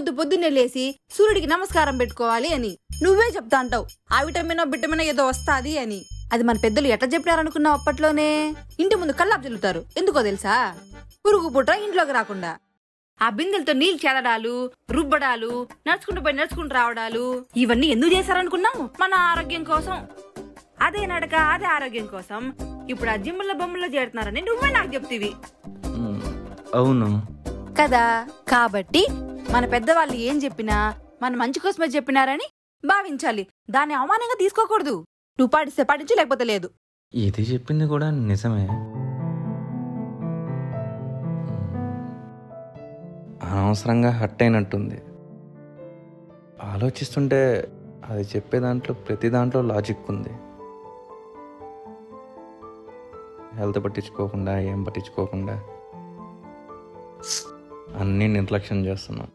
పొద్దు పొద్దున్నే లేసి సూర్యుడికి నమస్కారం పెట్టుకోవాలి అని నువ్వే చెప్తా అంటావు ఆ విటమిన్ విటమిన్ ఏదో వస్తాది అని అది మన పెద్దలు ఎట్లా చెప్పినారనుకున్నావు అప్పట్లోనే ఇంటి ముందు కల్లాపు చల్లుతారు ఎందుకో తెలుసా పురుగు పుట్ర ఇంట్లోకి రాకుండా ఆ బిందెలతో నీళ్ళు చెదడాలు రుబ్బడాలు నడుచుకుంటూ పోయి నడుచుకుంటూ రావడాలు ఇవన్నీ ఎందుకు చేశారనుకున్నావు మన ఆరోగ్యం కోసం అదే నడక అదే ఆరోగ్యం కోసం ఇప్పుడు ఆ జిమ్ముల బొమ్మల్లో చేరుతున్నారని నువ్వే నాకు చెప్తివి మ్, అవును కదా కాబట్టి మన పెద్దవాళ్ళు ఏం చెప్పినా మన మంచి కోసమే చెప్పినారని భావించాలి దాన్ని అవమానంగా తీసుకోకూడదు నువ్వు పాటిస్తే పాటించు లేకపోతే లేదు ఇది చెప్పింది కూడా నిజమే మ్, అనవసరంగా హట్ అయినట్టుంది ఆలోచిస్తుంటే అది చెప్పే దాంట్లో ప్రతి దాంట్లో లాజిక్ ఉంది హెల్త్ పట్టించుకోకుండా ఏం పట్టించుకోకుండా అన్నీ నిర్లక్ష్యం చేస్తున్నాం